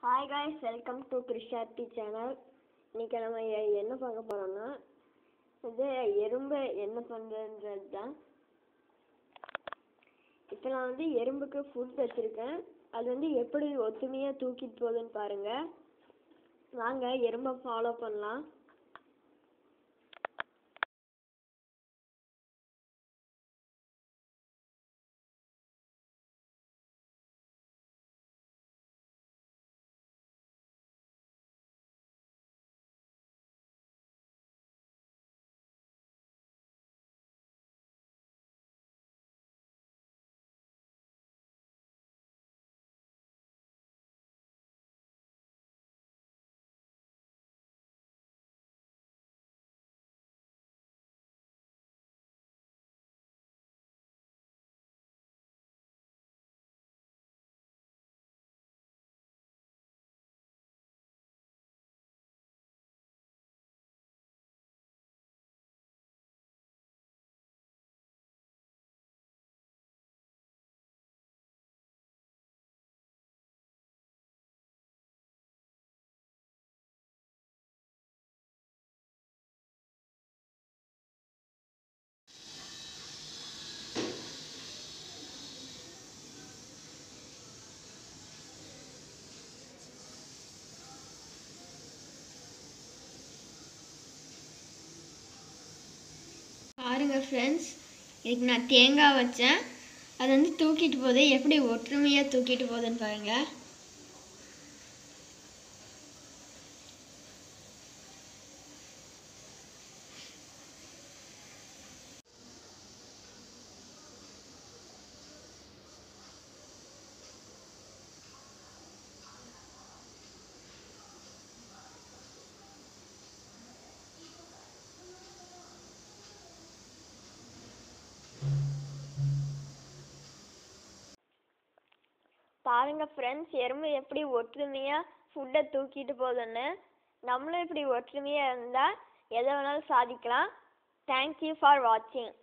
hi guys welcome to Krisharthi channel இன்னைக்கு நம்ம எ- என்ன பார்க்க போறோம்னா இது எறும்பு என்ன பண்ணுறதுன்றது தான் இப்போ நான் வந்து எறும்புக்கு ஃபுட் வச்சுருக்கேன் அது வந்து எப்படி ஒத்துமையாக தூக்கிட்டு போகுதுன்னு பாருங்க வாங்க எறும்பை ஃபாலோ பண்ணலாம் பாருங்க ஃப்ரெண்ட்ஸ் இதுக்கு நான் தேங்காய் வச்சேன் அது வந்து தூக்கிட்டு போகுது எப்படி ஒற்றுமையாக தூக்கிட்டு போகுதுன்னு பாருங்க பாருங்க ஃப்ரெண்ட்ஸ் எறும்பு எப்படி ஒற்றுமையாக ஃபுட்டை தூக்கிட்டு போகுதுன்னு நம்மளும் இப்படி ஒற்றுமையாக இருந்தால் எதை வேணாலும் சாதிக்கலாம் தேங்க்யூ ஃபார் வாட்சிங்